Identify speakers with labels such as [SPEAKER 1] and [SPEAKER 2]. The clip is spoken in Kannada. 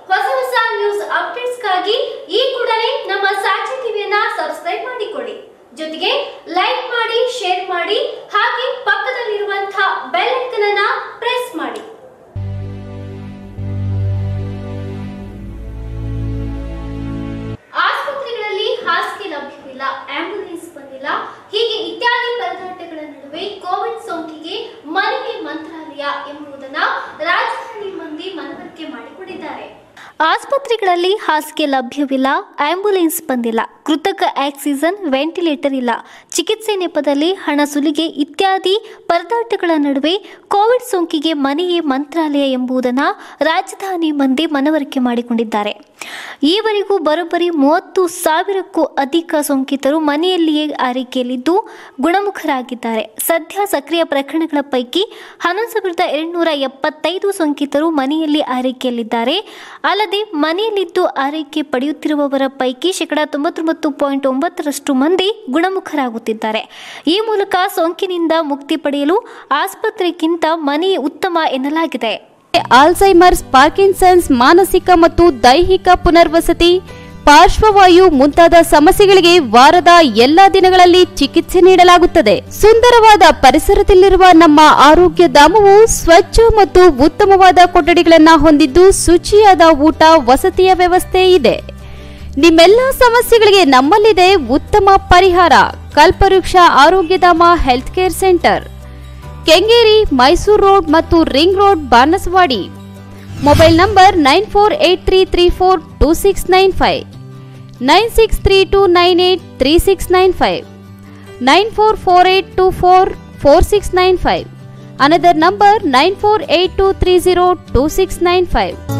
[SPEAKER 1] ಹೊಸ ಹೊಸ ನ್ಯೂಸ್ ಅಪ್ಡೇಟ್ಸ್ಗಾಗಿ ಈ ಕೂಡಲೇ ನಮ್ಮ ಸಾಕ್ಷಿ ಟಿವಿಯನ್ನ ಸಬ್ಸ್ಕ್ರೈಬ್ ಮಾಡಿಕೊಳ್ಳಿ ಜೊತೆಗೆ ಲೈಕ್ ಮಾಡಿ ಶೇರ್ ಮಾಡಿ ಹಾಗೆ ಪಕ್ಕದಲ್ಲಿರುವಂತಹ ಬೆಲ್ ಐಕನ್ ಅನ್ನ ಪ್ರೆಸ್ ಮಾಡಿ ಆಸ್ಪತ್ರೆಗಳಲ್ಲಿ ಹಾಸಿಗೆ ಲಭ್ಯವಿಲ್ಲ ಆಂಬ್ಯುಲೆನ್ಸ್ ಬಂದಿಲ್ಲ ಹೀಗೆ ಇತ್ಯಾದಿ ಪರದಾಟಗಳ ನಡುವೆ ಕೋವಿಡ್ ಸೋಂಕಿಗೆ ಮನೆಗೆ ಮಂತ್ರಾಲಯ ಎಂಬುದನ್ನ ರಾಜಧಾನಿ ಮಂದಿ ಮನವರಿಕೆ ಮಾಡಿಕೊಂಡಿದ್ದಾರೆ ಆಸ್ಪತ್ರೆಗಳಲ್ಲಿ ಹಾಸಿಗೆ ಲಭ್ಯವಿಲ್ಲ ಆಂಬ್ಯುಲೆನ್ಸ್ ಬಂದಿಲ್ಲ ಕೃತಕ ಆಕ್ಸಿಜನ್ ವೆಂಟಿಲೇಟರ್ ಇಲ್ಲ ಚಿಕಿತ್ಸೆ ನೆಪದಲ್ಲಿ ಹಣ ಸುಲಿಗೆ ಇತ್ಯಾದಿ ಪರದಾಟಗಳ ನಡುವೆ ಕೋವಿಡ್ ಸೋಂಕಿಗೆ ಮನೆಯೇ ಮಂತ್ರಾಲಯ ಎಂಬುದನ್ನು ರಾಜಧಾನಿ ಮಂದಿ ಮನವರಿಕೆ ಮಾಡಿಕೊಂಡಿದ್ದಾರೆ ಈವರೆಗೂ ಬರೋಬ್ಬರಿ ಮೂವತ್ತು ಸಾವಿರಕ್ಕೂ ಅಧಿಕ ಸೋಂಕಿತರು ಮನೆಯಲ್ಲಿಯೇ ಆರೈಕೆಯಲ್ಲಿದ್ದು ಗುಣಮುಖರಾಗಿದ್ದಾರೆ ಸದ್ಯ ಸಕ್ರಿಯ ಪ್ರಕರಣಗಳ ಪೈಕಿ ಹನ್ನೊಂದು ಸಾವಿರದ ಎರಡುನೂರ ಎಪ್ಪತ್ತೈದು ಸೋಂಕಿತರು ಮನೆಯಲ್ಲಿ ಆರೈಕೆಯಲ್ಲಿದ್ದಾರೆ ಅಲ್ಲದೆ ಮನೆಯಲ್ಲಿದ್ದು ಆರೈಕೆ ಪಡೆಯುತ್ತಿರುವವರ ಪೈಕಿ ಶೇಕಡಾ ತೊಂಬತ್ತೊಂಬತ್ತು ಪಾಯಿಂಟ್ ಒಂಬತ್ತರಷ್ಟು ಮಂದಿ ಗುಣಮುಖರಾಗುತ್ತಿದ್ದಾರೆ ಈ ಮೂಲಕ ಸೋಂಕಿನಿಂದ ಮುಕ್ತಿ ಪಡೆಯಲು ಆಸ್ಪತ್ರೆಗಿಂತ ಮನೆಯೇ ಉತ್ತಮ ಎನ್ನಲಾಗಿದೆ
[SPEAKER 2] ಆಲ್ಝೈಮರ್ಸ್ ಪಾರ್ಕಿನ್ಸನ್ಸ್ ಮಾನಸಿಕ ಮತ್ತು ದೈಹಿಕ ಪುನರ್ವಸತಿ ಪಾರ್ಶ್ವವಾಯು ಮುಂತಾದ ಸಮಸ್ಯೆಗಳಿಗೆ ವಾರದ ಎಲ್ಲಾ ದಿನಗಳಲ್ಲಿ ಚಿಕಿತ್ಸೆ ನೀಡಲಾಗುತ್ತದೆ ಸುಂದರವಾದ ಪರಿಸರದಲ್ಲಿರುವ ನಮ್ಮ ಆರೋಗ್ಯ ಧಾಮವು ಸ್ವಚ್ಛ ಮತ್ತು ಉತ್ತಮವಾದ ಕೊಠಡಿಗಳನ್ನು ಹೊಂದಿದ್ದು ಶುಚಿಯಾದ ಊಟ ವಸತಿಯ ವ್ಯವಸ್ಥೆ ಇದೆ ನಿಮ್ಮೆಲ್ಲ ಸಮಸ್ಯೆಗಳಿಗೆ ನಮ್ಮಲ್ಲಿದೆ ಉತ್ತಮ ಪರಿಹಾರ Kalpavriksha Arogyadhama health care centre Kengeri Mysore road ಮತ್ತು ring road Banaswadi mobile number nine four eight three three four two six nine five nine six three two nine eight three six nine five nine four four eight two four four six nine five another number nine four eight two three zero two six nine five